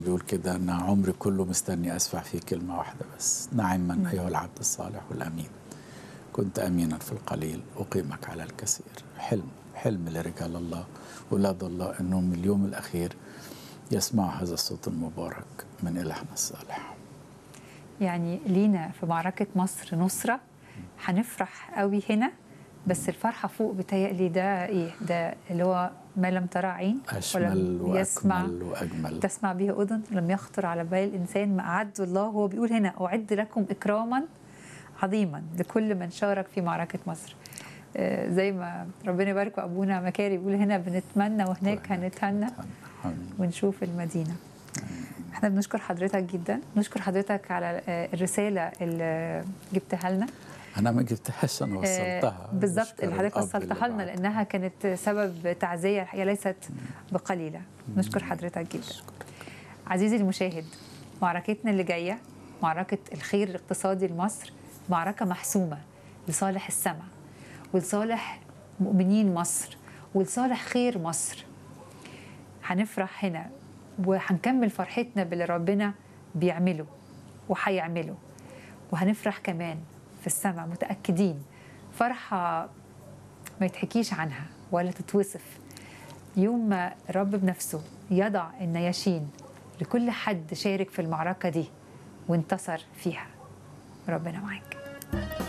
بيقول كده أنا عمري كله مستني أسمع فيه كلمة واحدة بس نعما أيها العبد الصالح والأمين كنت أمينا في القليل أقيمك على الكثير حلم حلم لرجال الله ولاد الله أنهم اليوم الأخير يسمعوا هذا الصوت المبارك من إلهنا الصالح يعني لينا في معركة مصر نصرة هنفرح قوي هنا بس الفرحة فوق بتهيألي ده إيه ده اللي هو ما لم ترى عين أشمل يسمع وأكمل وأجمل تسمع به أذن لم يخطر على بال الإنسان ما أعد الله هو بيقول هنا أعد لكم إكراما عظيما لكل من شارك في معركة مصر آه، زي ما ربنا يبارك أبونا مكاري بيقول هنا بنتمنى وهناك هنتهنى آمين. ونشوف المدينة احنا بنشكر حضرتك جدا نشكر حضرتك على آه، الرسالة اللي جبتها لنا أنا ما جبتهاش أنا آه، وصلتها بالظبط نشكر اللي حضرتك الأب وصلتها اللي لنا بعت. لانها كانت سبب تعزيه الحقيقه ليست بقليله نشكر حضرتك جدا عزيزي المشاهد معركتنا اللي جايه معركه الخير الاقتصادي لمصر معركه محسومه لصالح السمع ولصالح مؤمنين مصر ولصالح خير مصر هنفرح هنا وهنكمل فرحتنا باللي ربنا بيعمله وهيعمله وهنفرح كمان في السماء متأكدين فرحة ما يتحكيش عنها ولا تتوصف يوم ما الرب بنفسه يضع النياشين لكل حد شارك في المعركة دي وانتصر فيها ربنا معاك